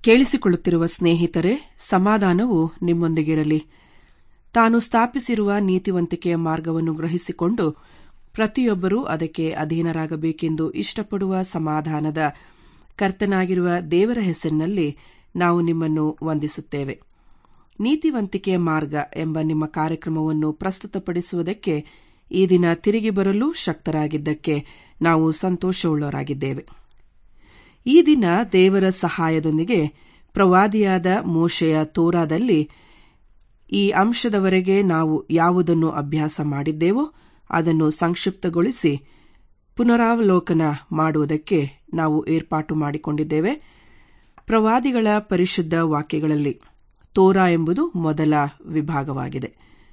ಕೇಳಿಸಿಕೊಳ್ಳುತ್ತಿರುವ ಸ್ನೇಹಿತರೆ ಸಮಾಧಾನವು ನಿಮ್ಮೊಂದಿಗಿರಲಿ ತಾನು ಸ್ಥಾಪಿಸಿರುವ ನೀತಿವಂತಿಕೆಯ ಮಾರ್ಗವನ್ನು ಗ್ರಹಿಸಿಕೊಂಡು ಪ್ರತಿಯೊಬ್ಬರೂ ಅದಕ್ಕೆ ಅಧೀನರಾಗಬೇಕೆಂದು ಇಷ್ಟಪಡುವ ಸಮಾಧಾನದ ಕರ್ತನಾಗಿರುವ ದೇವರ ಹೆಸರಿನಲ್ಲಿ ನಾವು ನಿಮ್ಮನ್ನು ವಂದಿಸುತ್ತೇವೆ ನೀತಿವಂತಿಕೆಯ ಮಾರ್ಗ ಎಂಬ ನಿಮ್ಮ ಕಾರ್ಯಕ್ರಮವನ್ನು ಪ್ರಸ್ತುತಪಡಿಸುವುದಕ್ಕೆ ಈ ದಿನ ತಿರುಗಿ ಬರಲು ಶಕ್ತರಾಗಿದ್ದಕ್ಕೆ ನಾವು ಸಂತೋಷವುಳ್ಳವರಾಗಿದ್ದೇವೆ ಈ ದಿನ ದೇವರ ಸಹಾಯದೊಂದಿಗೆ ಪ್ರವಾದಿಯಾದ ಮೋಶೆಯ ತೋರಾದಲ್ಲಿ ಈ ಅಂಶದವರೆಗೆ ನಾವು ಯಾವುದನ್ನು ಅಭ್ಯಾಸ ಮಾಡಿದ್ದೇವೋ ಅದನ್ನು ಸಂಕ್ಷಿಪ್ತಗೊಳಿಸಿ ಪುನರಾವಲೋಕನ ಮಾಡುವುದಕ್ಕೆ ನಾವು ಏರ್ಪಾಟು ಮಾಡಿಕೊಂಡಿದ್ದೇವೆ ಪ್ರವಾದಿಗಳ ಪರಿಶುದ್ಧ ವಾಕ್ಯಗಳಲ್ಲಿ ತೋರಾ ಎಂಬುದು ಮೊದಲ ವಿಭಾಗವಾಗಿದೆ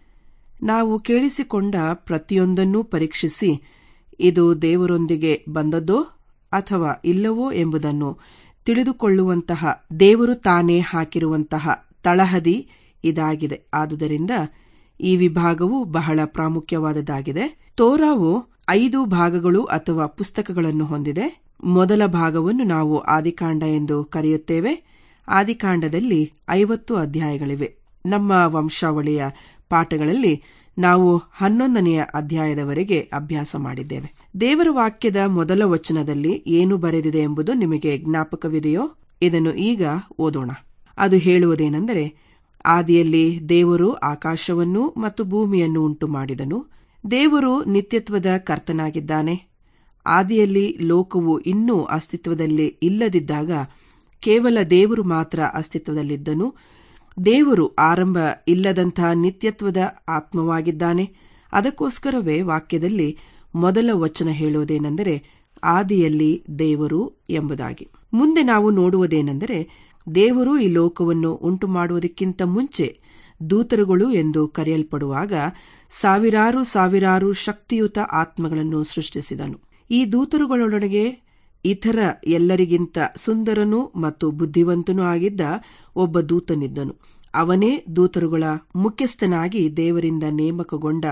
ನಾವು ಕೇಳಿಸಿಕೊಂಡ ಪ್ರತಿಯೊಂದನ್ನೂ ಪರೀಕ್ಷಿಸಿ ಇದು ದೇವರೊಂದಿಗೆ ಬಂದದ್ದೋ ಅಥವಾ ಇಲ್ಲವೋ ಎಂಬುದನ್ನು ತಿಳಿದುಕೊಳ್ಳುವಂತಹ ದೇವರು ತಾನೇ ಹಾಕಿರುವಂತಹ ತಳಹದಿ ಇದಾಗಿದೆ ಆದುದರಿಂದ ಈ ವಿಭಾಗವು ಬಹಳ ಪ್ರಾಮುಖ್ಯವಾದದ್ದಾಗಿದೆ ತೋರಾವು ಐದು ಭಾಗಗಳು ಅಥವಾ ಪುಸ್ತಕಗಳನ್ನು ಹೊಂದಿದೆ ಮೊದಲ ಭಾಗವನ್ನು ನಾವು ಆದಿಕಾಂಡ ಎಂದು ಕರೆಯುತ್ತೇವೆ ಆದಿಕಾಂಡದಲ್ಲಿ ಐವತ್ತು ಅಧ್ಯಾಯಗಳಿವೆ ನಮ್ಮ ವಂಶಾವಳಿಯ ಪಾಠಗಳಲ್ಲಿ ನಾವು ಹನ್ನೊಂದನೆಯ ಅಧ್ಯಾಯದವರೆಗೆ ಅಭ್ಯಾಸ ಮಾಡಿದ್ದೇವೆ ದೇವರ ವಾಕ್ಯದ ಮೊದಲ ವಚನದಲ್ಲಿ ಏನು ಬರೆದಿದೆ ಎಂಬುದು ನಿಮಗೆ ಜ್ಞಾಪಕವಿದೆಯೋ ಇದನ್ನು ಈಗ ಓದೋಣ ಅದು ಹೇಳುವುದೇನೆಂದರೆ ಆದಿಯಲ್ಲಿ ದೇವರು ಆಕಾಶವನ್ನು ಮತ್ತು ಭೂಮಿಯನ್ನು ಉಂಟು ಮಾಡಿದನು ದೇವರು ನಿತ್ಯತ್ವದ ಕರ್ತನಾಗಿದ್ದಾನೆ ಆದಿಯಲ್ಲಿ ಲೋಕವು ಇನ್ನೂ ಅಸ್ತಿತ್ವದಲ್ಲಿ ಇಲ್ಲದಿದ್ದಾಗ ಕೇವಲ ದೇವರು ಮಾತ್ರ ಅಸ್ತಿತ್ವದಲ್ಲಿದ್ದನು ದೇವರು ಆರಂಭ ಇಲ್ಲದಂಥ ನಿತ್ಯತ್ವದ ಆತ್ಮವಾಗಿದ್ದಾನೆ ಅದಕ್ಕೋಸ್ಕರವೇ ವಾಕ್ಯದಲ್ಲಿ ಮೊದಲ ವಚನ ಹೇಳುವುದೇನೆಂದರೆ ಆದಿಯಲ್ಲಿ ದೇವರು ಎಂಬುದಾಗಿ ಮುಂದೆ ನಾವು ನೋಡುವುದೇನೆಂದರೆ ದೇವರು ಈ ಲೋಕವನ್ನು ಉಂಟು ಮಾಡುವುದಕ್ಕಿಂತ ಮುಂಚೆ ದೂತರುಗಳು ಎಂದು ಕರೆಯಲ್ಪಡುವಾಗ ಸಾವಿರಾರು ಸಾವಿರಾರು ಶಕ್ತಿಯುತ ಆತ್ಮಗಳನ್ನು ಸೃಷ್ಟಿಸಿದನು ಈ ದೂತರುಗಳೊಳಗೆ ಇತರ ಎಲ್ಲರಿಗಿಂತ ಸುಂದರನೂ ಮತ್ತು ಬುದ್ಧಿವಂತನೂ ಆಗಿದ್ದ ಒಬ್ಬ ದೂತನಿದ್ದನು ಅವನೇ ದೂತರುಗಳ ಮುಖ್ಯಸ್ಥನಾಗಿ ದೇವರಿಂದ ನೇಮಕಗೊಂಡ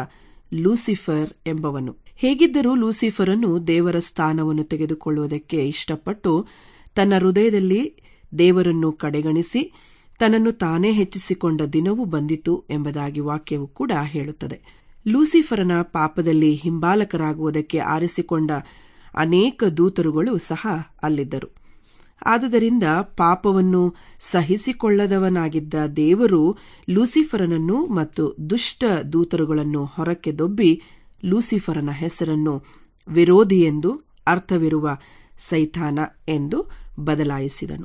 ಲೂಸಿಫರ್ ಎಂಬವನು ಹೇಗಿದ್ದರೂ ಲೂಸಿಫರನ್ನು ದೇವರ ಸ್ಥಾನವನ್ನು ತೆಗೆದುಕೊಳ್ಳುವುದಕ್ಕೆ ಇಷ್ಟಪಟ್ಟು ತನ್ನ ಹೃದಯದಲ್ಲಿ ದೇವರನ್ನು ಕಡೆಗಣಿಸಿ ತನ್ನನ್ನು ತಾನೇ ಹೆಚ್ಚಿಸಿಕೊಂಡ ದಿನವೂ ಬಂದಿತು ಎಂಬುದಾಗಿ ವಾಕ್ಯವು ಕೂಡ ಹೇಳುತ್ತದೆ ಲೂಸಿಫರನ ಪಾಪದಲ್ಲಿ ಹಿಂಬಾಲಕರಾಗುವುದಕ್ಕೆ ಆರಿಸಿಕೊಂಡ ಅನೇಕ ದೂತರುಗಳು ಸಹ ಅಲ್ಲಿದ್ದರು ಆದುದರಿಂದ ಪಾಪವನ್ನು ಸಹಿಸಿಕೊಳ್ಳದವನಾಗಿದ್ದ ದೇವರು ಲೂಸಿಫರನನ್ನು ಮತ್ತು ದುಷ್ಟ ದೂತರುಗಳನ್ನು ಹೊರಕ್ಕೆ ದೊಬ್ಬಿ ಲೂಸಿಫರನ ಹೆಸರನ್ನು ವಿರೋಧಿ ಎಂದು ಅರ್ಥವಿರುವ ಸೈತಾನ ಎಂದು ಬದಲಾಯಿಸಿದನು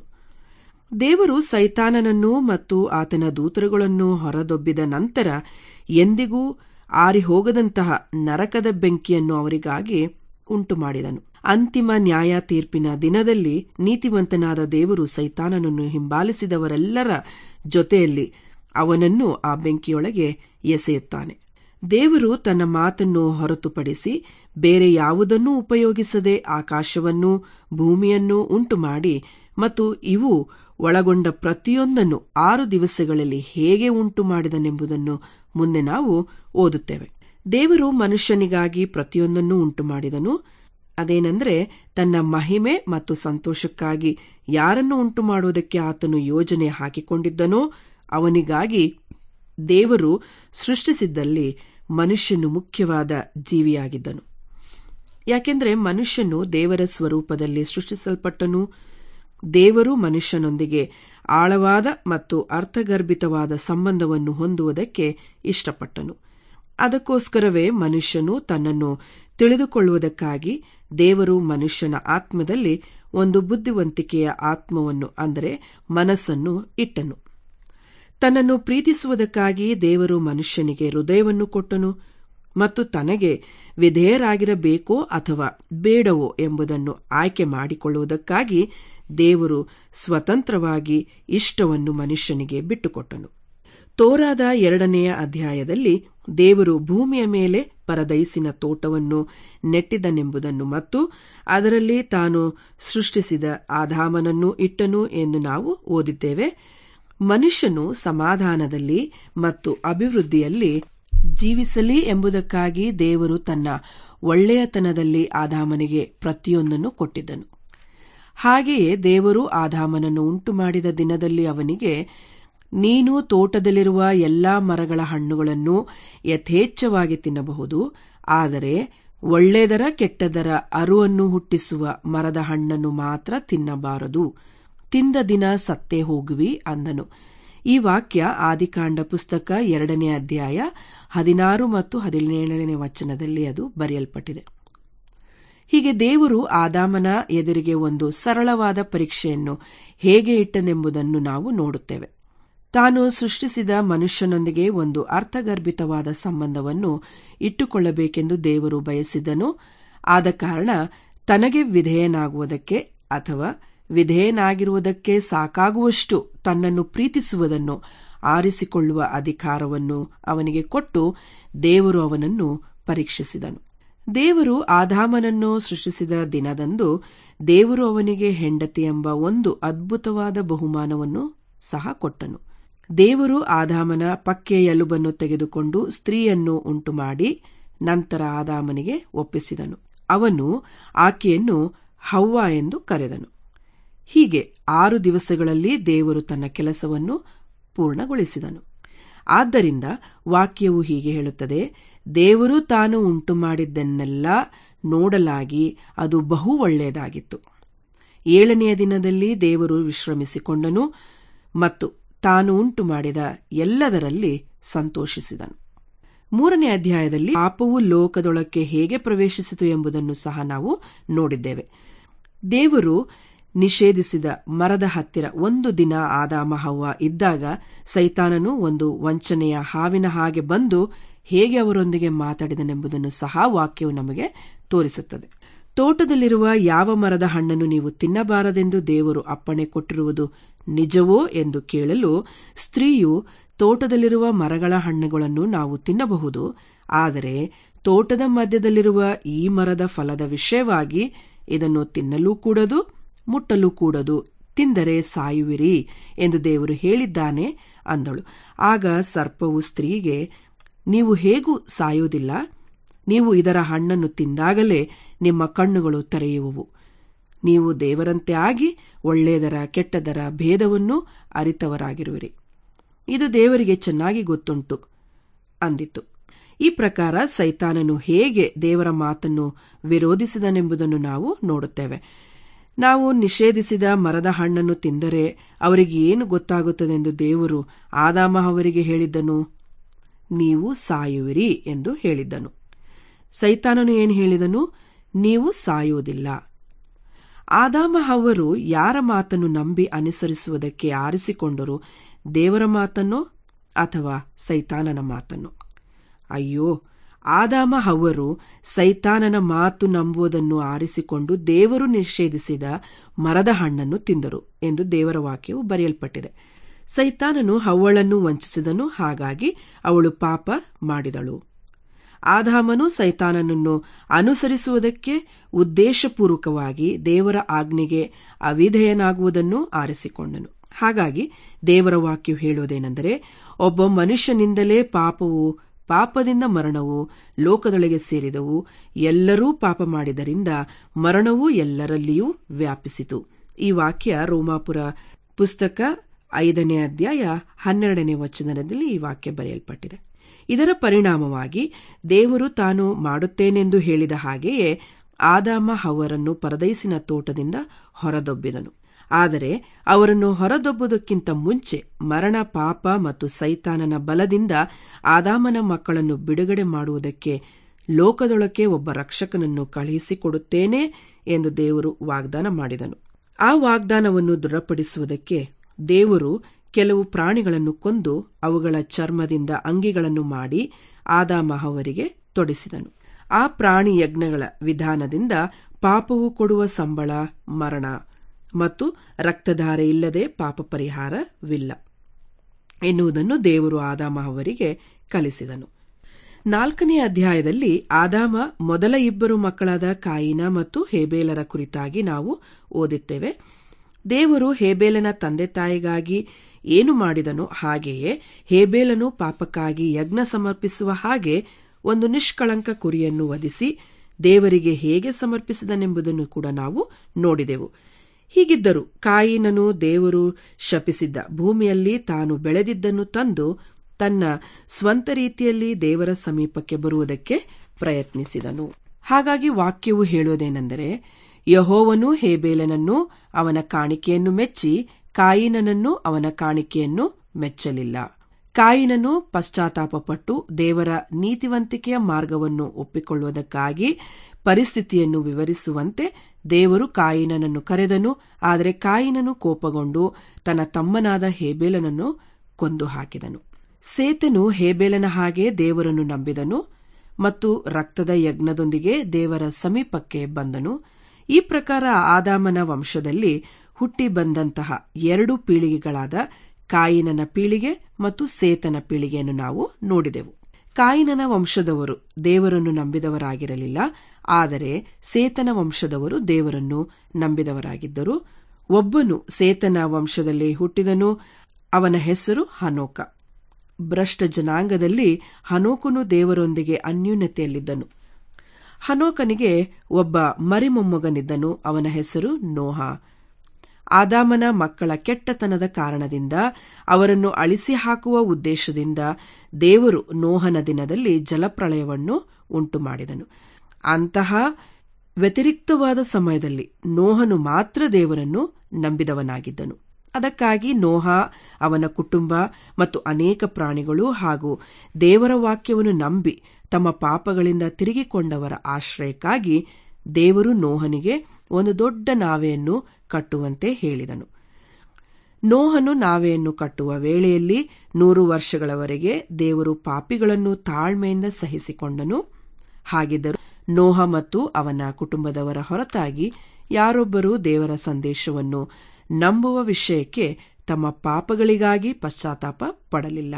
ದೇವರು ಸೈತಾನನನ್ನು ಮತ್ತು ಆತನ ದೂತರುಗಳನ್ನು ಹೊರದೊಬ್ಬಿದ ನಂತರ ಎಂದಿಗೂ ಆರಿಹೋಗದಂತಹ ನರಕದ ಬೆಂಕಿಯನ್ನು ಅವರಿಗಾಗಿ ಉಂಟು ಮಾಡಿದನು ಅಂತಿಮ ನ್ಯಾಯ ತೀರ್ಪಿನ ದಿನದಲ್ಲಿ ನೀತಿವಂತನಾದ ದೇವರು ಸೈತಾನನನ್ನು ಹಿಂಬಾಲಿಸಿದವರೆಲ್ಲರ ಜೊತೆಯಲ್ಲಿ ಅವನನ್ನು ಆ ಬೆಂಕಿಯೊಳಗೆ ಎಸೆಯುತ್ತಾನೆ ದೇವರು ತನ್ನ ಮಾತನ್ನು ಹೊರತುಪಡಿಸಿ ಬೇರೆ ಯಾವುದನ್ನೂ ಉಪಯೋಗಿಸದೆ ಆಕಾಶವನ್ನು ಭೂಮಿಯನ್ನು ಉಂಟು ಮಾಡಿ ಮತ್ತು ಇವು ಒಳಗೊಂಡ ಪ್ರತಿಯೊಂದನ್ನು ಆರು ದಿವಸಗಳಲ್ಲಿ ಹೇಗೆ ಉಂಟು ಮಾಡಿದನೆಂಬುದನ್ನು ಮುಂದೆ ನಾವು ಓದುತ್ತೇವೆ ದೇವರು ಮನುಷ್ಯನಿಗಾಗಿ ಪ್ರತಿಯೊಂದನ್ನು ಉಂಟು ಮಾಡಿದನು ಅದೇನೆಂದರೆ ತನ್ನ ಮಹಿಮೆ ಮತ್ತು ಸಂತೋಷಕ್ಕಾಗಿ ಯಾರನ್ನು ಉಂಟು ಮಾಡುವುದಕ್ಕೆ ಆತನು ಯೋಜನೆ ಹಾಕಿಕೊಂಡಿದ್ದನೋ ಅವನಿಗಾಗಿ ದೇವರು ಸೃಷ್ಟಿಸಿದ್ದಲ್ಲಿ ಮನುಷ್ಯನು ಮುಖ್ಯವಾದ ಜೀವಿಯಾಗಿದ್ದನು ಯಾಕೆಂದರೆ ಮನುಷ್ಯನು ದೇವರ ಸ್ವರೂಪದಲ್ಲಿ ಸೃಷ್ಟಿಸಲ್ಪಟ್ಟನು ದೇವರು ಮನುಷ್ಯನೊಂದಿಗೆ ಆಳವಾದ ಮತ್ತು ಅರ್ಥಗರ್ಭಿತವಾದ ಸಂಬಂಧವನ್ನು ಹೊಂದುವುದಕ್ಕೆ ಇಷ್ಟಪಟ್ಟನು ಅದಕ್ಕೋಸ್ಕರವೇ ಮನುಷ್ಯನು ತನ್ನನ್ನು ತಿಳಿದುಕೊಳ್ಳುವುದಕ್ಕಾಗಿ ದೇವರು ಮನುಷ್ಯನ ಆತ್ಮದಲ್ಲಿ ಒಂದು ಬುದ್ಧಿವಂತಿಕೆಯ ಆತ್ಮವನ್ನು ಅಂದರೆ ಮನಸ್ಸನ್ನು ಇಟ್ಟನು ತನ್ನನ್ನು ಪ್ರೀತಿಸುವುದಕ್ಕಾಗಿ ದೇವರು ಮನುಷ್ಯನಿಗೆ ಹೃದಯವನ್ನು ಕೊಟ್ಟನು ಮತ್ತು ತನಗೆ ವಿಧೇಯರಾಗಿರಬೇಕೋ ಅಥವಾ ಬೇಡವೋ ಎಂಬುದನ್ನು ಆಯ್ಕೆ ಮಾಡಿಕೊಳ್ಳುವುದಕ್ಕಾಗಿ ದೇವರು ಸ್ವತಂತ್ರವಾಗಿ ಇಷ್ಟವನ್ನು ಮನುಷ್ಯನಿಗೆ ಬಿಟ್ಟುಕೊಟ್ಟನು ತೋರಾದ ಎರಡನೆಯ ಅಧ್ಯಾಯದಲ್ಲಿ ದೇವರು ಭೂಮಿಯ ಮೇಲೆ ಪರದೈಸಿನ ತೋಟವನ್ನು ನೆಟ್ಟಿದನೆಂಬುದನ್ನು ಮತ್ತು ಅದರಲ್ಲಿ ತಾನು ಸೃಷ್ಟಿಸಿದ ಆದಾಮನನ್ನು ಇಟ್ಟನು ಎಂದು ನಾವು ಓದಿದ್ದೇವೆ ಮನುಷ್ಯನು ಸಮಾಧಾನದಲ್ಲಿ ಮತ್ತು ಅಭಿವೃದ್ಧಿಯಲ್ಲಿ ಜೀವಿಸಲಿ ಎಂಬುದಕ್ಕಾಗಿ ದೇವರು ತನ್ನ ಒಳ್ಳೆಯತನದಲ್ಲಿ ಆದಾಮನಿಗೆ ಪ್ರತಿಯೊಂದನ್ನು ಕೊಟ್ಟಿದ್ದನು ಹಾಗೆಯೇ ದೇವರು ಆದಾಮನನ್ನು ಉಂಟು ಮಾಡಿದ ದಿನದಲ್ಲಿ ಅವನಿಗೆ ನೀನು ತೋಟದಲ್ಲಿರುವ ಎಲ್ಲಾ ಮರಗಳ ಹಣ್ಣುಗಳನ್ನು ಯಥೇಚ್ಛವಾಗಿ ತಿನ್ನಬಹುದು ಆದರೆ ಒಳ್ಳೆದರ ಕೆಟ್ಟದರ ಅರುವನ್ನು ಹುಟ್ಟಿಸುವ ಮರದ ಹಣ್ಣನ್ನು ಮಾತ್ರ ತಿನ್ನಬಾರದು ತಿಂದ ದಿನ ಸತ್ತೇ ಹೋಗುವಿ ಅಂದನು ಈ ವಾಕ್ಯ ಆದಿಕಾಂಡ ಪುಸ್ತಕ ಎರಡನೇ ಅಧ್ಯಾಯ ಹದಿನಾರು ಮತ್ತು ಹದಿನೇಳನೇ ವಚನದಲ್ಲಿ ಅದು ಬರೆಯಲ್ಪಟ್ಟಿದೆ ಹೀಗೆ ದೇವರು ಆದಾಮನ ಎದುರಿಗೆ ಒಂದು ಸರಳವಾದ ಪರೀಕ್ಷೆಯನ್ನು ಹೇಗೆ ಇಟ್ಟನೆಂಬುದನ್ನು ನಾವು ನೋಡುತ್ತೇವೆ ತಾನು ಸೃಷ್ಟಿಸಿದ ಮನುಷ್ಯನೊಂದಿಗೆ ಒಂದು ಅರ್ಥಗರ್ಭಿತವಾದ ಸಂಬಂಧವನ್ನು ಇಟ್ಟುಕೊಳ್ಳಬೇಕೆಂದು ದೇವರು ಬಯಸಿದನು ಆದ ಕಾರಣ ತನಗೆ ವಿಧೇಯನಾಗುವುದಕ್ಕೆ ಅಥವಾ ವಿಧೇಯನಾಗಿರುವುದಕ್ಕೆ ಸಾಕಾಗುವಷ್ಟು ತನ್ನನ್ನು ಪ್ರೀತಿಸುವುದನ್ನು ಆರಿಸಿಕೊಳ್ಳುವ ಅಧಿಕಾರವನ್ನು ಅವನಿಗೆ ಕೊಟ್ಟು ದೇವರು ಅವನನ್ನು ಪರೀಕ್ಷಿಸಿದನು ದೇವರು ಆದಾಮನನ್ನು ಸೃಷ್ಟಿಸಿದ ದಿನದಂದು ದೇವರು ಅವನಿಗೆ ಹೆಂಡತಿ ಎಂಬ ಒಂದು ಅದ್ಭುತವಾದ ಬಹುಮಾನವನ್ನು ಸಹ ಕೊಟ್ಟನು ದೇವರು ಆದಾಮನ ಪಕ್ಕೆ ಎಲುಬನ್ನು ತೆಗೆದುಕೊಂಡು ಸ್ತ್ರೀಯನ್ನು ಉಂಟುಮಾಡಿ ನಂತರ ಆದಾಮನಿಗೆ ಒಪ್ಪಿಸಿದನು ಅವನು ಆಕೆಯನ್ನು ಹವ್ವ ಎಂದು ಕರೆದನು ಹೀಗೆ ಆರು ದಿವಸಗಳಲ್ಲಿ ದೇವರು ತನ್ನ ಕೆಲಸವನ್ನು ಪೂರ್ಣಗೊಳಿಸಿದನು ಆದ್ದರಿಂದ ವಾಕ್ಯವು ಹೀಗೆ ಹೇಳುತ್ತದೆ ದೇವರು ತಾನು ಉಂಟು ಮಾಡಿದ್ದನ್ನೆಲ್ಲ ನೋಡಲಾಗಿ ಅದು ಬಹು ಒಳ್ಳೆಯದಾಗಿತ್ತು ಏಳನೆಯ ದಿನದಲ್ಲಿ ದೇವರು ವಿಶ್ರಮಿಸಿಕೊಂಡನು ಮತ್ತು ತಾನು ಉಂಟು ಮಾಡಿದ ಎಲ್ಲದರಲ್ಲಿ ಸಂತೋಷಿಸಿದನು ಮೂರನೇ ಅಧ್ಯಾಯದಲ್ಲಿ ಪಾಪವು ಲೋಕದೊಳಕ್ಕೆ ಹೇಗೆ ಪ್ರವೇಶಿಸಿತು ಎಂಬುದನ್ನು ಸಹ ನಾವು ನೋಡಿದ್ದೇವೆ ದೇವರು ನಿಷೇಧಿಸಿದ ಮರದ ಹತ್ತಿರ ಒಂದು ದಿನ ಆದಾಮ ಹವ್ವ ಇದ್ದಾಗ ಸೈತಾನನು ಒಂದು ವಂಚನೆಯ ಹಾವಿನ ಹಾಗೆ ಬಂದು ಹೇಗೆ ಅವರೊಂದಿಗೆ ಮಾತಾಡಿದನೆಂಬುದನ್ನು ಸಹ ವಾಕ್ಯವು ನಮಗೆ ತೋರಿಸುತ್ತದೆ ತೋಟದಲ್ಲಿರುವ ಯಾವ ಮರದ ಹಣ್ಣನ್ನು ನೀವು ತಿನ್ನಬಾರದೆಂದು ದೇವರು ಅಪ್ಪಣೆ ಕೊಟ್ಟಿರುವುದು ನಿಜವೋ ಎಂದು ಕೇಳಲು ಸ್ತ್ರೀಯು ತೋಟದಲ್ಲಿರುವ ಮರಗಳ ಹಣ್ಣುಗಳನ್ನು ನಾವು ತಿನ್ನಬಹುದು ಆದರೆ ತೋಟದ ಮಧ್ಯದಲ್ಲಿರುವ ಈ ಮರದ ಫಲದ ವಿಷಯವಾಗಿ ಇದನ್ನು ತಿನ್ನಲೂ ಕೂಡದು ಮುಟ್ಟಲೂ ಕೂಡದು ತಿಂದರೆ ಸಾಯುವಿರಿ ಎಂದು ದೇವರು ಹೇಳಿದ್ದಾನೆ ಅಂದಳು ಆಗ ಸರ್ಪವು ಸ್ತ್ರೀಗೆ ನೀವು ಹೇಗೂ ಸಾಯುವುದಿಲ್ಲ ನೀವು ಇದರ ಹಣ್ಣನ್ನು ತಿಂದಾಗಲೇ ನಿಮ್ಮ ಕಣ್ಣುಗಳು ತೆರೆಯುವವು ನೀವು ದೇವರಂತೆ ಆಗಿ ಒಳ್ಳೆಯದರ ಕೆಟ್ಟದರ ಭೇದವನ್ನು ಅರಿತವರಾಗಿರುವಿರಿ ಇದು ದೇವರಿಗೆ ಚೆನ್ನಾಗಿ ಗೊತ್ತುಂಟು ಅಂದಿತು ಈ ಪ್ರಕಾರ ಸೈತಾನನು ಹೇಗೆ ದೇವರ ಮಾತನ್ನು ವಿರೋಧಿಸಿದನೆಂಬುದನ್ನು ನಾವು ನೋಡುತ್ತೇವೆ ನಾವು ನಿಷೇಧಿಸಿದ ಮರದ ಹಣ್ಣನ್ನು ತಿಂದರೆ ಅವರಿಗೆ ಏನು ಗೊತ್ತಾಗುತ್ತದೆಂದು ದೇವರು ಆದಾಮ ಅವರಿಗೆ ಹೇಳಿದ್ದನು ನೀವು ಸಾಯುವಿರಿ ಎಂದು ಹೇಳಿದ್ದನು ಸೈತಾನನು ಏನು ಹೇಳಿದನು ನೀವು ಸಾಯುವುದಿಲ್ಲ ಆದಾಮ ಅವರು ಯಾರ ಮಾತನ್ನು ನಂಬಿ ಅನುಸರಿಸುವುದಕ್ಕೆ ಆರಿಸಿಕೊಂಡರು ದೇವರ ಮಾತನ್ನೋ ಅಥವಾ ಸೈತಾನನ ಮಾತನ್ನು ಅಯ್ಯೋ ಆದಾಮ ಅವರು ಸೈತಾನನ ಮಾತು ನಂಬುವುದನ್ನು ಆರಿಸಿಕೊಂಡು ದೇವರು ನಿಷೇಧಿಸಿದ ಮರದ ಹಣ್ಣನ್ನು ತಿಂದರು ಎಂದು ದೇವರ ವಾಕ್ಯವು ಬರೆಯಲ್ಪಟ್ಟಿದೆ ಸೈತಾನನು ಹವ್ವಳನ್ನು ವಂಚಿಸಿದನು ಹಾಗಾಗಿ ಅವಳು ಪಾಪ ಮಾಡಿದಳು ಆದಾಮನು ಸೈತಾನನನ್ನು ಅನುಸರಿಸುವುದಕ್ಕೆ ಉದ್ದೇಶಪೂರ್ವಕವಾಗಿ ದೇವರ ಆಜ್ಞೆಗೆ ಅವಿಧೇಯನಾಗುವುದನ್ನು ಆರಿಸಿಕೊಂಡನು ಹಾಗಾಗಿ ದೇವರ ವಾಕ್ಯವು ಹೇಳುವುದೇನೆಂದರೆ ಒಬ್ಬ ಮನುಷ್ಯನಿಂದಲೇ ಪಾಪವು ಪಾಪದಿಂದ ಮರಣವು ಲೋಕದೊಳಗೆ ಸೇರಿದವು ಎಲ್ಲರೂ ಪಾಪ ಮಾಡಿದರಿಂದ ಮರಣವು ಎಲ್ಲರಲ್ಲಿಯೂ ವ್ಯಾಪಿಸಿತು ಈ ವಾಕ್ಯ ರೋಮಾಪುರ ಪುಸ್ತಕ ಐದನೇ ಅಧ್ಯಾಯ ಹನ್ನೆರಡನೇ ವಚನದಲ್ಲಿ ಈ ವಾಕ್ಯ ಬರೆಯಲ್ಪಟ್ಟಿದೆ ಇದರ ಪರಿಣಾಮವಾಗಿ ದೇವರು ತಾನು ಮಾಡುತ್ತೇನೆಂದು ಹೇಳಿದ ಹಾಗೆಯೇ ಆದಾಮ ಅವರನ್ನು ಪರದೈಸಿನ ತೋಟದಿಂದ ಹೊರದೊಬ್ಬಿದನು ಆದರೆ ಅವರನ್ನು ಹೊರದೊಬ್ಬುವುದಕ್ಕಿಂತ ಮುಂಚೆ ಮರಣ ಪಾಪ ಮತ್ತು ಸೈತಾನನ ಬಲದಿಂದ ಆದಾಮನ ಮಕ್ಕಳನ್ನು ಬಿಡುಗಡೆ ಮಾಡುವುದಕ್ಕೆ ಲೋಕದೊಳಕ್ಕೆ ಒಬ್ಬ ರಕ್ಷಕನನ್ನು ಕಳುಹಿಸಿಕೊಡುತ್ತೇನೆ ಎಂದು ದೇವರು ವಾಗ್ದಾನ ಮಾಡಿದನು ಆ ವಾಗ್ದಾನವನ್ನು ದೃಢಪಡಿಸುವುದಕ್ಕೆ ದೇವರು ಕೆಲವು ಪ್ರಾಣಿಗಳನ್ನು ಕೊಂದು ಅವುಗಳ ಚರ್ಮದಿಂದ ಅಂಗಿಗಳನ್ನು ಮಾಡಿ ಆದಾಮ ಅವರಿಗೆ ತೊಡಿಸಿದನು ಆ ಪ್ರಾಣಿ ಯಜ್ಞಗಳ ವಿಧಾನದಿಂದ ಪಾಪವು ಕೊಡುವ ಸಂಬಳ ಮರಣ ಮತ್ತು ರಕ್ತಧಾರೆ ಇಲ್ಲದೆ ಪಾಪ ಪರಿಹಾರವಿಲ್ಲ ಎನ್ನುವುದನ್ನು ದೇವರು ಆದಾಮ ಅವರಿಗೆ ಕಲಿಸಿದನು ನಾಲ್ಕನೇ ಅಧ್ಯಾಯದಲ್ಲಿ ಆದಾಮ ಮೊದಲ ಇಬ್ಬರು ಮಕ್ಕಳಾದ ಕಾಯಿನ ಮತ್ತು ಹೇಬೇಲರ ಕುರಿತಾಗಿ ನಾವು ಓದುತ್ತೇವೆ ದೇವರು ಹೇಬೇಲನ ತಂದೆ ತಾಯಿಗಾಗಿ ಏನು ಮಾಡಿದನೋ ಹಾಗೆಯೇ ಹೇಬೇಲನು ಪಾಪಕ್ಕಾಗಿ ಯಜ್ಞ ಸಮರ್ಪಿಸುವ ಹಾಗೆ ಒಂದು ನಿಷ್ಕಳಂಕ ಕುರಿಯನ್ನು ವಧಿಸಿ ದೇವರಿಗೆ ಹೇಗೆ ಸಮರ್ಪಿಸಿದನೆಂಬುದನ್ನು ಕೂಡ ನಾವು ನೋಡಿದೆವು ಹೀಗಿದ್ದರೂ ಕಾಯಿನನು ದೇವರು ಶಪಿಸಿದ್ದ ಭೂಮಿಯಲ್ಲಿ ತಾನು ಬೆಳೆದಿದ್ದನ್ನು ತಂದು ತನ್ನ ಸ್ವಂತ ರೀತಿಯಲ್ಲಿ ದೇವರ ಸಮೀಪಕ್ಕೆ ಬರುವುದಕ್ಕೆ ಪ್ರಯತ್ನಿಸಿದನು ಹಾಗಾಗಿ ವಾಕ್ಯವು ಹೇಳುವುದೇನೆಂದರೆ ಯಹೋವನು ಹೇಬೇಲನನ್ನು ಅವನ ಕಾಣಿಕೆಯನ್ನು ಮೆಚ್ಚಿ ಕಾಯಿನನನ್ನು ಅವನ ಕಾಣಿಕೆಯನ್ನು ಮೆಚ್ಚಲಿಲ್ಲ ಕಾಯಿನನು ಪಶ್ಚಾತ್ತಾಪಪಟ್ಟು ದೇವರ ನೀತಿವಂತಿಕೆಯ ಮಾರ್ಗವನ್ನು ಒಪ್ಪಿಕೊಳ್ಳುವುದಕ್ಕಾಗಿ ಪರಿಸ್ಥಿತಿಯನ್ನು ವಿವರಿಸುವಂತೆ ದೇವರು ಕಾಯಿನನನ್ನು ಕರೆದನು ಆದರೆ ಕಾಯಿನನು ಕೋಪಗೊಂಡು ತನ್ನ ತಮ್ಮನಾದ ಹೇಬೇಲನನ್ನು ಕೊಂದು ಹಾಕಿದನು ಸೇತನು ಹೇಬೇಲನ ಹಾಗೆ ದೇವರನ್ನು ನಂಬಿದನು ಮತ್ತು ರಕ್ತದ ಯಜ್ಞದೊಂದಿಗೆ ದೇವರ ಸಮೀಪಕ್ಕೆ ಬಂದನು ಈ ಪ್ರಕಾರ ಆದಾಮನ ವಂಶದಲ್ಲಿ ಹುಟ್ಟಿ ಬಂದಂತಹ ಎರಡು ಪೀಳಿಗೆಗಳಾದ ಕಾಯಿನನ ಪೀಳಿಗೆ ಮತ್ತು ಸೇತನ ಪೀಳಿಗೆಯನ್ನು ನಾವು ನೋಡಿದೆವು ಕಾಯಿನನ ವಂಶದವರು ದೇವರನ್ನು ನಂಬಿದವರಾಗಿರಲಿಲ್ಲ ಆದರೆ ಸೇತನ ವಂಶದವರು ದೇವರನ್ನು ನಂಬಿದವರಾಗಿದ್ದರು ಒಬ್ಬನು ಸೇತನ ವಂಶದಲ್ಲಿ ಹುಟ್ಟಿದನು ಅವನ ಹೆಸರು ಹನೋಕ ಭ್ರಷ್ಟ ಜನಾಂಗದಲ್ಲಿ ಹನೋಕನು ದೇವರೊಂದಿಗೆ ಅನ್ಯೂನ್ಯತೆಯಲ್ಲಿದ್ದನು ಹನೋಕನಿಗೆ ಒಬ್ಬ ಮರಿಮೊಮ್ಮಗನಿದ್ದನು ಅವನ ಹೆಸರು ನೋಹ ಆದಾಮನ ಮಕ್ಕಳ ಕೆಟ್ಟತನದ ಕಾರಣದಿಂದ ಅವರನ್ನು ಅಳಿಸಿ ಹಾಕುವ ಉದ್ದೇಶದಿಂದ ದೇವರು ನೋಹನ ದಿನದಲ್ಲಿ ಜಲಪ್ರಳಯವನ್ನು ಉಂಟು ಮಾಡಿದನು ಅಂತಹ ವ್ಯತಿರಿಕ್ತವಾದ ಸಮಯದಲ್ಲಿ ನೋಹನು ಮಾತ್ರ ದೇವರನ್ನು ನಂಬಿದವನಾಗಿದ್ದನು ಅದಕ್ಕಾಗಿ ನೋಹ ಅವನ ಕುಟುಂಬ ಮತ್ತು ಅನೇಕ ಪ್ರಾಣಿಗಳು ಹಾಗೂ ದೇವರ ವಾಕ್ಯವನ್ನು ನಂಬಿ ತಮ್ಮ ಪಾಪಗಳಿಂದ ತಿರುಗಿಕೊಂಡವರ ಆಶ್ರಯಕ್ಕಾಗಿ ದೇವರು ನೋಹನಿಗೆ ಒಂದು ದೊಡ್ಡ ನಾವೆಯನ್ನು ಕಟ್ಟುವಂತೆ ಹೇಳಿದನು ನೋಹನು ನಾವೆಯನ್ನು ಕಟ್ಟುವ ವೇಳೆಯಲ್ಲಿ ನೂರು ವರ್ಷಗಳವರೆಗೆ ದೇವರು ಪಾಪಿಗಳನ್ನು ತಾಳ್ಮೆಯಿಂದ ಸಹಿಸಿಕೊಂಡನು ಹಾಗಿದ್ದರೂ ನೋಹ ಮತ್ತು ಅವನ ಕುಟುಂಬದವರ ಹೊರತಾಗಿ ಯಾರೊಬ್ಬರೂ ದೇವರ ಸಂದೇಶವನ್ನು ನಂಬುವ ವಿಷಯಕ್ಕೆ ತಮ್ಮ ಪಾಪಗಳಿಗಾಗಿ ಪಶ್ಚಾತ್ತಾಪ ಪಡಲಿಲ್ಲ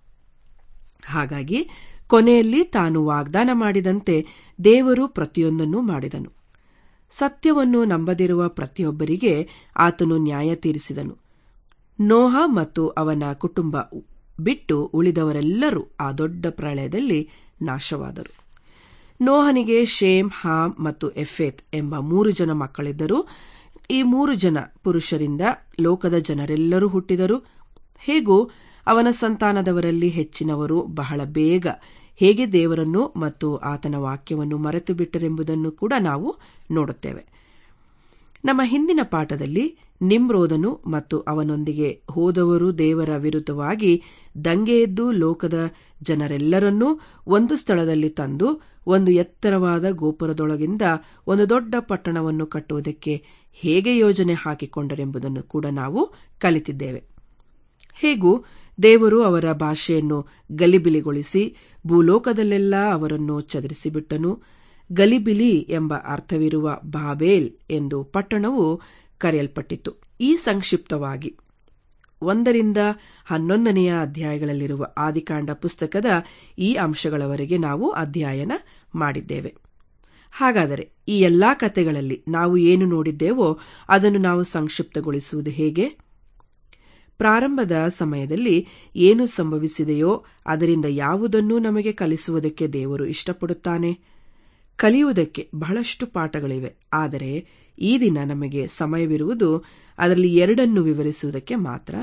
ಹಾಗಾಗಿ ಕೊನೆಯಲ್ಲಿ ತಾನು ವಾಗ್ದಾನ ಮಾಡಿದಂತೆ ದೇವರು ಪ್ರತಿಯೊಂದನ್ನು ಮಾಡಿದನು ಸತ್ಯವನ್ನು ನಂಬದಿರುವ ಪ್ರತಿಯೊಬ್ಬರಿಗೆ ಆತನು ನ್ಯಾಯ ತೀರಿಸಿದನು ನೋಹ ಮತ್ತು ಅವನ ಕುಟುಂಬ ಬಿಟ್ಟು ಉಳಿದವರೆಲ್ಲರೂ ಆ ದೊಡ್ಡ ಪ್ರಳಯದಲ್ಲಿ ನಾಶವಾದರು ನೋಹನಿಗೆ ಶೇಮ್ ಹಾಮ್ ಮತ್ತು ಎಫೇತ್ ಎಂಬ ಮೂರು ಜನ ಮಕ್ಕಳಿದ್ದರು ಈ ಮೂರು ಜನ ಪುರುಷರಿಂದ ಲೋಕದ ಜನರೆಲ್ಲರೂ ಹುಟ್ಟಿದರು ಹೇಗೂ ಅವನ ಸಂತಾನದವರಲ್ಲಿ ಹೆಚ್ಚಿನವರು ಬಹಳ ಬೇಗ ಹೇಗೆ ದೇವರನ್ನು ಮತ್ತು ಆತನ ವಾಕ್ಯವನ್ನು ಮರೆತು ಬಿಟ್ಟರೆಂಬುದನ್ನು ಕೂಡ ನಾವು ನೋಡುತ್ತೇವೆ ನಮ್ಮ ಹಿಂದಿನ ಪಾಠದಲ್ಲಿ ನಿಮ್ರೋದನು ಮತ್ತು ಅವನೊಂದಿಗೆ ಹೋದವರು ದೇವರ ವಿರುದ್ಧವಾಗಿ ದಂಗೆಯೆದ್ದು ಲೋಕದ ಜನರೆಲ್ಲರನ್ನೂ ಒಂದು ಸ್ಥಳದಲ್ಲಿ ತಂದು ಒಂದು ಎತ್ತರವಾದ ಗೋಪುರದೊಳಗಿಂದ ಒಂದು ದೊಡ್ಡ ಪಟ್ಟಣವನ್ನು ಕಟ್ಟುವುದಕ್ಕೆ ಹೇಗೆ ಯೋಜನೆ ಹಾಕಿಕೊಂಡರೆಂಬುದನ್ನು ಕೂಡ ನಾವು ಕಲಿತಿದ್ದೇವೆ ಹೇಗೂ ದೇವರು ಅವರ ಭಾಷೆಯನ್ನು ಗಲಿಬಿಲಿಗೊಳಿಸಿ ಭೂಲೋಕದಲ್ಲೆಲ್ಲ ಅವರನ್ನು ಚದರಿಸಿಬಿಟ್ಟನು ಗಲಿಬಿಲಿ ಎಂಬ ಅರ್ಥವಿರುವ ಬಾಬೇಲ್ ಎಂದು ಪಟ್ಟಣವು ಕರೆಯಲ್ಪಟ್ಟಿತು ಈ ಸಂಕ್ಷಿಪ್ತವಾಗಿ ಒಂದರಿಂದ ಹನ್ನೊಂದನೆಯ ಅಧ್ಯಾಯಗಳಲ್ಲಿರುವ ಆದಿಕಾಂಡ ಪುಸ್ತಕದ ಈ ಅಂಶಗಳವರೆಗೆ ನಾವು ಅಧ್ಯಯನ ಮಾಡಿದ್ದೇವೆ ಹಾಗಾದರೆ ಈ ಎಲ್ಲಾ ಕಥೆಗಳಲ್ಲಿ ನಾವು ಏನು ನೋಡಿದ್ದೇವೋ ಅದನ್ನು ನಾವು ಸಂಕ್ಷಿಪ್ತಗೊಳಿಸುವುದು ಹೇಗೆ ಪ್ರಾರಂಭದ ಸಮಯದಲ್ಲಿ ಏನು ಸಂಭವಿಸಿದೆಯೋ ಅದರಿಂದ ಯಾವುದನ್ನೂ ನಮಗೆ ಕಲಿಸುವುದಕ್ಕೆ ದೇವರು ಇಷ್ಟಪಡುತ್ತಾನೆ ಕಲಿಯುವುದಕ್ಕೆ ಬಹಳಷ್ಟು ಪಾಠಗಳಿವೆ ಆದರೆ ಈ ದಿನ ನಮಗೆ ಸಮಯವಿರುವುದು ಅದರಲ್ಲಿ ಎರಡನ್ನು ವಿವರಿಸುವುದಕ್ಕೆ ಮಾತ್ರ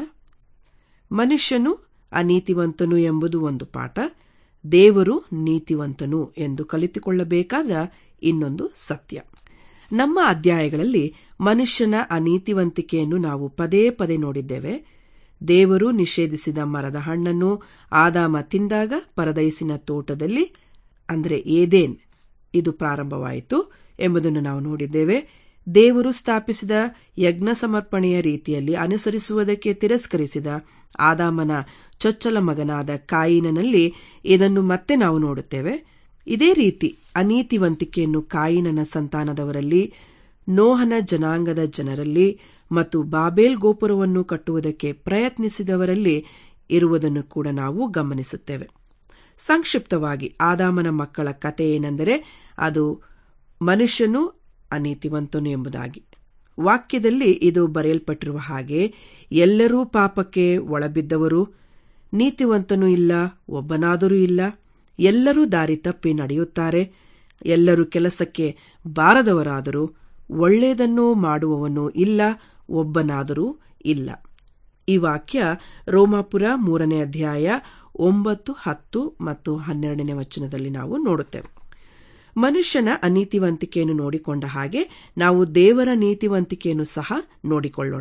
ಮನುಷ್ಯನು ಅನೀತಿವಂತನು ಎಂಬುದು ಒಂದು ಪಾಠ ದೇವರು ನೀತಿವಂತನು ಎಂದು ಕಲಿತುಕೊಳ್ಳಬೇಕಾದ ಇನ್ನೊಂದು ಸತ್ಯ ನಮ್ಮ ಅಧ್ಯಾಯಗಳಲ್ಲಿ ಮನುಷ್ಯನ ಅನೀತಿವಂತಿಕೆಯನ್ನು ನಾವು ಪದೇ ಪದೇ ನೋಡಿದ್ದೇವೆ ದೇವರು ನಿಷೇಧಿಸಿದ ಮರದ ಹಣ್ಣನ್ನು ಆದಾಮ ತಿಂದಾಗ ಪರದೈಸಿನ ತೋಟದಲ್ಲಿ ಅಂದರೆ ಏದೇನ್ ಇದು ಪ್ರಾರಂಭವಾಯಿತು ಎಂಬುದನ್ನು ನಾವು ನೋಡಿದ್ದೇವೆ ದೇವರು ಸ್ಥಾಪಿಸಿದ ಯಜ್ಞ ಸಮರ್ಪಣೆಯ ರೀತಿಯಲ್ಲಿ ಅನುಸರಿಸುವುದಕ್ಕೆ ತಿರಸ್ಕರಿಸಿದ ಆದಾಮನ ಚೊಚ್ಚಲ ಮಗನಾದ ಕಾಯಿನನಲ್ಲಿ ಇದನ್ನು ಮತ್ತೆ ನಾವು ನೋಡುತ್ತೇವೆ ಇದೇ ರೀತಿ ಅನೀತಿವಂತಿಕೆಯನ್ನು ಕಾಯಿನನ ಸಂತಾನದವರಲ್ಲಿ ನೋಹನ ಜನಾಂಗದ ಜನರಲ್ಲಿ ಮತ್ತು ಬಾಬೇಲ್ ಗೋಪುರವನ್ನು ಕಟ್ಟುವುದಕ್ಕೆ ಪ್ರಯತ್ನಿಸಿದವರಲ್ಲಿ ಇರುವುದನ್ನು ಕೂಡ ನಾವು ಗಮನಿಸುತ್ತೇವೆ ಸಂಕ್ಷಿಪ್ತವಾಗಿ ಆದಾಮನ ಮಕ್ಕಳ ಕತೆ ಏನೆಂದರೆ ಅದು ಮನುಷ್ಯನು ಅನೀತಿವಂತನು ಎಂಬುದಾಗಿ ವಾಕ್ಯದಲ್ಲಿ ಇದು ಬರೆಯಲ್ಪಟ್ಟಿರುವ ಹಾಗೆ ಎಲ್ಲರೂ ಪಾಪಕ್ಕೆ ಒಳಬಿದ್ದವರು ನೀತಿವಂತನೂ ಇಲ್ಲ ಒಬ್ಬನಾದರೂ ಇಲ್ಲ ಎಲ್ಲರೂ ದಾರಿ ತಪ್ಪಿ ನಡೆಯುತ್ತಾರೆ ಎಲ್ಲರೂ ಕೆಲಸಕ್ಕೆ ಬಾರದವರಾದರೂ ಒಳ್ಳೆಯದನ್ನು ಮಾಡುವವನು ಇಲ್ಲ ಒಬ್ಬನಾದರೂ ಇಲ್ಲ ಈ ವಾಕ್ಯ ರೋಮಾಪುರ ಮೂರನೇ ಅಧ್ಯಾಯ ಒಂಬತ್ತು ಹತ್ತು ಮತ್ತು ಹನ್ನೆರಡನೇ ವಚನದಲ್ಲಿ ನಾವು ನೋಡುತ್ತೇವೆ ಮನುಷ್ಯನ ಅನೀತಿವಂತಿಕೆಯನ್ನು ನೋಡಿಕೊಂಡ ಹಾಗೆ ನಾವು ದೇವರ ನೀತಿವಂತಿಕೆಯನ್ನು ಸಹ ನೋಡಿಕೊಳ್ಳೋಣ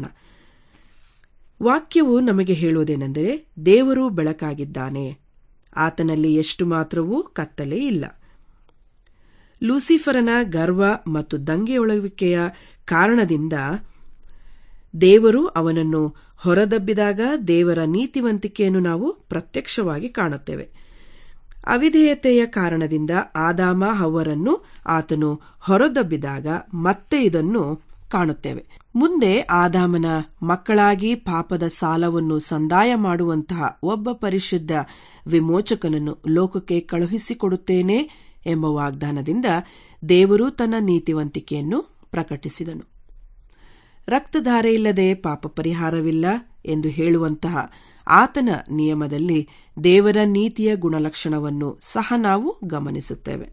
ವಾಕ್ಯವು ನಮಗೆ ಹೇಳುವುದೇನೆಂದರೆ ದೇವರು ಬೆಳಕಾಗಿದ್ದಾನೆ ಆತನಲ್ಲಿ ಎಷ್ಟು ಮಾತ್ರವೂ ಕತ್ತಲೆ ಇಲ್ಲ ಲೂಸಿಫರನ ಗರ್ವ ಮತ್ತು ದಂಗೆಯೊಳವಿಕೆಯ ಕಾರಣದಿಂದ ದೇವರು ಅವನನ್ನು ಹೊರದಬ್ಬಿದಾಗ ದೇವರ ನೀತಿವಂತಿಕೆಯನ್ನು ನಾವು ಪ್ರತ್ಯಕ್ಷವಾಗಿ ಕಾಣುತ್ತೇವೆ ಅವಿಧೇಯತೆಯ ಕಾರಣದಿಂದ ಆದಾಮ ಹವ್ವರನ್ನು ಆತನು ಹೊರದಬ್ಬಿದಾಗ ಮತ್ತೆ ಇದನ್ನು ಕಾಣುತ್ತೇವೆ ಮುಂದೆ ಆದಾಮನ ಮಕ್ಕಳಾಗಿ ಪಾಪದ ಸಾಲವನ್ನು ಸಂದಾಯ ಮಾಡುವಂತಹ ಒಬ್ಬ ಪರಿಶುದ್ಧ ವಿಮೋಚಕನನ್ನು ಲೋಕಕ್ಕೆ ಕಳುಹಿಸಿಕೊಡುತ್ತೇನೆ ಎಂಬ ವಾಗ್ದಾನದಿಂದ ದೇವರು ತನ್ನ ನೀತಿವಂತಿಕೆಯನ್ನು ಪ್ರಕಟಿಸಿದನು ರಕ್ತಧಾರೆ ಇಲ್ಲದೆ ಪಾಪ ಪರಿಹಾರವಿಲ್ಲ ಎಂದು ಹೇಳುವಂತಹ ಆತನ ನಿಯಮದಲ್ಲಿ ದೇವರ ನೀತಿಯ ಗುಣಲಕ್ಷಣವನ್ನು ಸಹ ನಾವು ಗಮನಿಸುತ್ತೇವೆ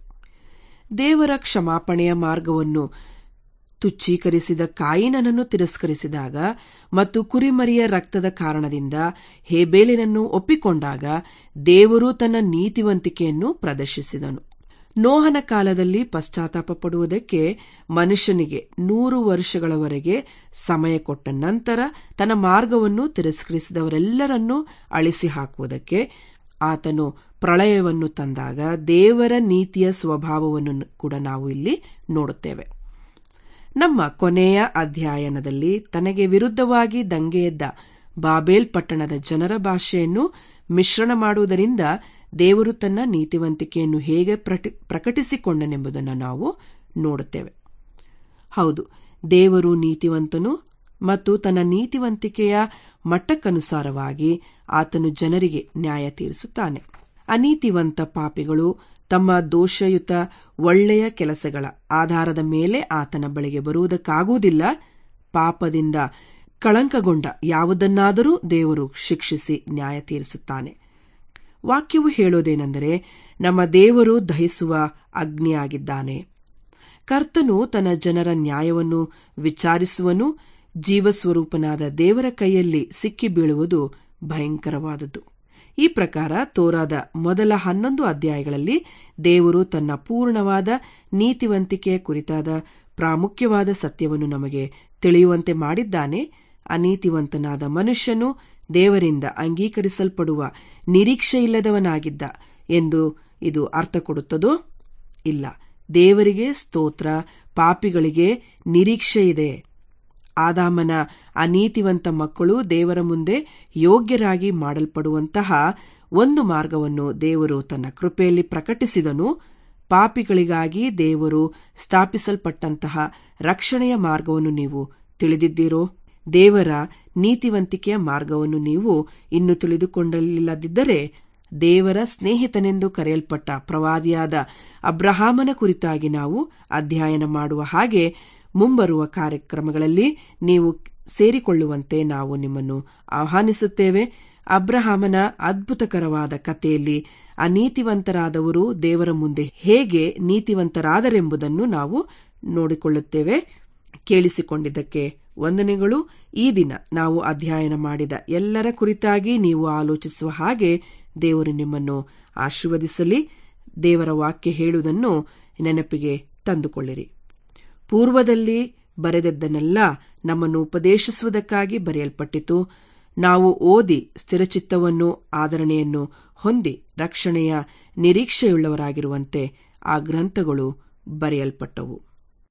ದೇವರ ಕ್ಷಮಾಪಣೆಯ ಮಾರ್ಗವನ್ನು ತುಚ್ಛೀಕರಿಸಿದ ಕಾಯಿನನನ್ನು ತಿರಸ್ಕರಿಸಿದಾಗ ಮತ್ತು ಕುರಿಮರಿಯ ರಕ್ತದ ಕಾರಣದಿಂದ ಹೇಬೇಲಿನನ್ನು ಒಪ್ಪಿಕೊಂಡಾಗ ದೇವರು ತನ್ನ ನೀತಿವಂತಿಕೆಯನ್ನು ಪ್ರದರ್ಶಿಸಿದನು ನೋಹನ ಕಾಲದಲ್ಲಿ ಪಶ್ಚಾತ್ತಾಪ ಪಡುವುದಕ್ಕೆ ಮನುಷ್ಯನಿಗೆ ನೂರು ವರ್ಷಗಳವರೆಗೆ ಸಮಯ ಕೊಟ್ಟ ನಂತರ ತನ್ನ ಮಾರ್ಗವನ್ನು ತಿರಸ್ಕರಿಸಿದವರೆಲ್ಲರನ್ನೂ ಅಳಿಸಿ ಹಾಕುವುದಕ್ಕೆ ಆತನು ಪ್ರಳಯವನ್ನು ತಂದಾಗ ದೇವರ ನೀತಿಯ ಸ್ವಭಾವವನ್ನು ಕೂಡ ನಾವು ಇಲ್ಲಿ ನೋಡುತ್ತೇವೆ ನಮ್ಮ ಕೊನೆಯ ಅಧ್ಯಯನದಲ್ಲಿ ತನಗೆ ವಿರುದ್ಧವಾಗಿ ದಂಗೆಯೆದ್ದ ಬಾಬೇಲ್ ಪಟ್ಟಣದ ಜನರ ಭಾಷೆಯನ್ನು ಮಿಶ್ರಣ ಮಾಡುವುದರಿಂದ ದೇವರು ತನ್ನ ನೀತಿವಂತಿಕೆಯನ್ನು ಹೇಗೆ ಪ್ರಕಟಿಸಿಕೊಂಡನೆಂಬುದನ್ನು ನಾವು ನೋಡುತ್ತೇವೆ ಹೌದು ದೇವರು ನೀತಿವಂತನು ಮತ್ತು ತನ್ನ ನೀತಿವಂತಿಕೆಯ ಮಟ್ಟಕ್ಕನುಸಾರವಾಗಿ ಆತನು ಜನರಿಗೆ ನ್ಯಾಯ ತೀರಿಸುತ್ತಾನೆ ಅನೀತಿವಂತ ಪಾಪಿಗಳು ತಮ್ಮ ದೋಷಯುತ ಒಳ್ಳೆಯ ಕೆಲಸಗಳ ಆಧಾರದ ಮೇಲೆ ಆತನ ಬಳಿಗೆ ಬರುವುದಕ್ಕಾಗುವುದಿಲ್ಲ ಪಾಪದಿಂದ ಕಳಂಕಗೊಂಡ ಯಾವುದನ್ನಾದರೂ ದೇವರು ಶಿಕ್ಷಿಸಿ ನ್ಯಾಯ ತೀರಿಸುತ್ತಾನೆ ವಾಕ್ಯವು ಹೇಳೋದೇನೆಂದರೆ ನಮ್ಮ ದೇವರು ದಹಿಸುವ ಅಗ್ನಿಯಾಗಿದ್ದಾನೆ ಕರ್ತನು ತನ್ನ ಜನರ ನ್ಯಾಯವನ್ನು ವಿಚಾರಿಸುವನು ಜೀವಸ್ವರೂಪನಾದ ದೇವರ ಕೈಯಲ್ಲಿ ಸಿಕ್ಕಿ ಬೀಳುವುದು ಭಯಂಕರವಾದದ್ದು ಈ ಪ್ರಕಾರ ತೋರಾದ ಮೊದಲ ಹನ್ನೊಂದು ಅಧ್ಯಾಯಗಳಲ್ಲಿ ದೇವರು ತನ್ನ ಪೂರ್ಣವಾದ ನೀತಿವಂತಿಕೆಯ ಕುರಿತಾದ ಪ್ರಾಮುಖ್ಯವಾದ ಸತ್ಯವನ್ನು ನಮಗೆ ತಿಳಿಯುವಂತೆ ಮಾಡಿದ್ದಾನೆ ಅನೀತಿವಂತನಾದ ಮನುಷ್ಯನು ದೇವರಿಂದ ಅಂಗೀಕರಿಸಲ್ಪಡುವ ನಿರೀಕ್ಷೆಯಿಲ್ಲದವನಾಗಿದ್ದ ಎಂದು ಇದು ಅರ್ಥ ಕೊಡುತ್ತದೋ ಇಲ್ಲ ದೇವರಿಗೆ ಸ್ತೋತ್ರ ಪಾಪಿಗಳಿಗೆ ನಿರೀಕ್ಷೆಯಿದೆ ಆದಾಮನ ಅನೀತಿವಂತ ಮಕ್ಕಳು ದೇವರ ಮುಂದೆ ಯೋಗ್ಯರಾಗಿ ಮಾಡಲ್ಪಡುವಂತಹ ಒಂದು ಮಾರ್ಗವನ್ನು ದೇವರು ತನ್ನ ಕೃಪೆಯಲ್ಲಿ ಪ್ರಕಟಿಸಿದನು ಪಾಪಿಗಳಿಗಾಗಿ ದೇವರು ಸ್ಥಾಪಿಸಲ್ಪಟ್ಟಂತಹ ರಕ್ಷಣೆಯ ಮಾರ್ಗವನ್ನು ನೀವು ತಿಳಿದಿದ್ದೀರೋ ದೇವರ ನೀತಿವಂತಿಕೆಯ ಮಾರ್ಗವನ್ನು ನೀವು ಇನ್ನು ತಿಳಿದುಕೊಂಡಿಲ್ಲದಿದ್ದರೆ ದೇವರ ಸ್ನೇಹಿತನೆಂದು ಕರೆಯಲ್ಪಟ್ಟ ಪ್ರವಾದಿಯಾದ ಅಬ್ರಹಾಮನ ಕುರಿತಾಗಿ ನಾವು ಅಧ್ಯಯನ ಮಾಡುವ ಹಾಗೆ ಮುಂಬರುವ ಕಾರ್ಯಕ್ರಮಗಳಲ್ಲಿ ನೀವು ಸೇರಿಕೊಳ್ಳುವಂತೆ ನಾವು ನಿಮ್ಮನ್ನು ಆಹ್ವಾನಿಸುತ್ತೇವೆ ಅಬ್ರಹಾಮನ ಅದ್ಭುತಕರವಾದ ಕಥೆಯಲ್ಲಿ ಅನೀತಿವಂತರಾದವರು ದೇವರ ಮುಂದೆ ಹೇಗೆ ನೀತಿವಂತರಾದರೆಂಬುದನ್ನು ನಾವು ನೋಡಿಕೊಳ್ಳುತ್ತೇವೆ ಕೇಳಿಸಿಕೊಂಡಿದ್ದಕ್ಕೆ ವಂದನೆಗಳು ಈ ದಿನ ನಾವು ಅಧ್ಯಯನ ಮಾಡಿದ ಎಲ್ಲರ ಕುರಿತಾಗಿ ನೀವು ಆಲೋಚಿಸುವ ಹಾಗೆ ದೇವರು ನಿಮ್ಮನ್ನು ಆಶೀರ್ವದಿಸಲಿ ದೇವರ ವಾಕ್ಯ ಹೇಳುವುದನ್ನು ನೆನಪಿಗೆ ತಂದುಕೊಳ್ಳಿರಿ ಪೂರ್ವದಲ್ಲಿ ಬರೆದದ್ದನ್ನೆಲ್ಲ ನಮ್ಮನ್ನು ಉಪದೇಶಿಸುವುದಕ್ಕಾಗಿ ಬರೆಯಲ್ಪಟ್ಟಿತು ನಾವು ಓದಿ ಸ್ಥಿರಚಿತ್ತವನ್ನು ಆದರಣೆಯನ್ನು ಹೊಂದಿ ರಕ್ಷಣೆಯ ನಿರೀಕ್ಷೆಯುಳ್ಳವರಾಗಿರುವಂತೆ ಆ ಗ್ರಂಥಗಳು ಬರೆಯಲ್ಪಟ್ಟವು